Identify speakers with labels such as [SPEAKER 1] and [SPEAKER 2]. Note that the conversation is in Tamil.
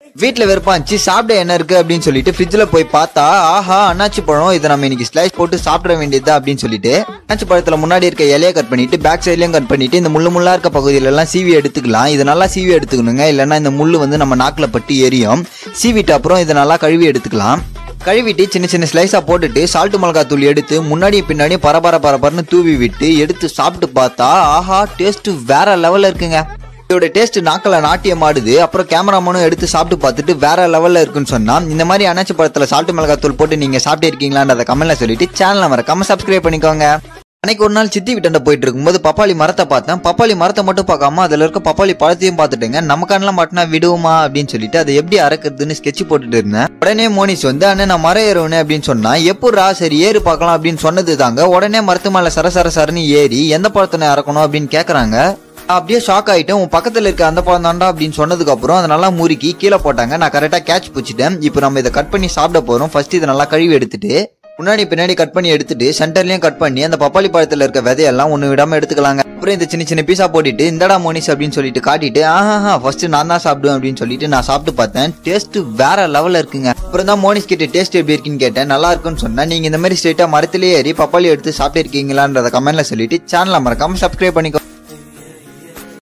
[SPEAKER 1] வீட்டில் வெறுப்பாச்சு சாப்பிட என்ன இருக்கு அப்படின்னு சொல்லிட்டு ஃப்ரிட்ஜில் போய் பார்த்தா ஆஹா அண்ணாச்சி பழம் இதை நம்ம இன்னைக்கு ஸ்லைஸ் போட்டு சாப்பிட வேண்டியதா அப்படின்னு சொல்லிட்டு அண்ணாச்சி பழத்தில் முன்னாடி இருக்க இலையை கட் பண்ணிட்டு பேக் சைட்லையும் கட் பண்ணிட்டு இந்த முள்ளு முள்ளா இருக்க பகுதியில எல்லாம் சீவி எடுத்துக்கலாம் இது நல்லா சீவி எடுத்துக்கணுங்க இல்லைன்னா இந்த முள்ளு வந்து நம்ம நாக்கில் பட்டு எரியும் சீவிட்டு அப்புறம் இதை நல்லா கழுவி எடுத்துக்கலாம் கழுவிட்டு சின்ன சின்ன ஸ்லைஸாக போட்டுட்டு சால்ட் மிளகாய் தூள் எடுத்து முன்னாடியும் பின்னாடியும் பரபர பரபரன்னு தூவி விட்டு எடுத்து சாப்பிட்டு பார்த்தா ஆஹா டேஸ்ட் வேற லெவலில் இருக்குங்க இதோட டேஸ்ட் நாக்கில் நாட்டியம் ஆடுது அப்புறம் கேமராமேனும் எடுத்து சாப்பிட்டு பார்த்துட்டு வேற லெவலில் இருக்குன்னு சொன்னா இந்த மாதிரி அனாச்சி பழத்தில் சால்ட் மிளகாய் தூள் போட்டு நீங்கள் சாப்பிட்டு இருக்கீங்களான்றத கமெண்ட்ல சொல்லிட்டு சேனலை மறக்காம சப்ஸ்கிரைப் பண்ணிக்கோங்க அன்னைக்கு ஒரு நாள் சித்தி வீட்டாண்ட போயிட்டு இருக்கும்போது பப்பாளி மரத்தை பார்த்தேன் பப்பாளி மரத்தை மட்டும் பார்க்காம அதுல இருக்க பப்பாளி பழத்தையும் பார்த்துட்டேங்க நம்ம கண்ணில் மாட்டினா விடுவோமா அப்படின்னு சொல்லிட்டு அதை எப்படி அறக்கிறதுன்னு ஸ்கெட்ச் போட்டுட்டு இருந்தேன் உடனே மோனிஸ் வந்து அண்ணன் நான் மரம் ஏறுவேன் அப்படின்னு சொன்னா எப்படிரா சரி ஏறு பார்க்கலாம் அப்படின்னு சொன்னது தாங்க உடனே மரத்து மேல சர சர சரன்னு ஏறி எந்த பழத்தினை இறக்கணும் அப்படின்னு கேக்குறாங்க நான் அப்படியே ஷாக் ஆயிட்டேன் உன் பக்கத்துல இருக்க அந்த பழம் தாண்டா அப்படின்னு சொன்னதுக்கு அப்புறம் அதை நல்லா முறுக்கி கீழே போட்டாங்க நான் கரெக்டா கேட்ச் பிடிச்சிட்டேன் இப்போ நம்ம இதை கட் பண்ணி சாப்பிட போறோம் ஃபர்ஸ்ட் இதை நல்லா கழுவி எடுத்துட்டு முன்னாடி பின்னாடி கட் பண்ணி எடுத்துட்டு சென்டர்லயும் கட் பண்ணி அந்த பப்பாளி பழத்துல இருக்க விதையெல்லாம் ஒண்ணு விடாம எடுத்துக்கலாங்க அப்புறம் இந்த சின்ன சின்ன பீஸா போட்டுட்டு இந்தடா மோனிஸ் அப்படின்னு சொல்லிட்டு காட்டிட்டு ஆஹா ஃபர்ஸ்ட் நான் தான் சாப்பிடுவேன் அப்படின்னு சொல்லிட்டு நான் சாப்பிட்டு பார்த்தேன் டேஸ்ட் வேற லெவல்ல இருக்குங்க அப்புறம் தான் மோனிஸ் கிட்ட டேஸ்ட் எப்படி இருக்குன்னு கேட்டேன் நல்லா இருக்குன்னு சொன்னா நீங்க இந்த மாதிரி ஸ்ட்ரெயிட்டா மரத்திலேயே ஏறி பப்பாளி எடுத்து சாப்பிட்டு இருக்கீங்களான்றத கமெண்ட்ல சொல்லிட்டு சேனலை மறக்காம சப்ஸ்கிரைப் பண்ணிக்கோ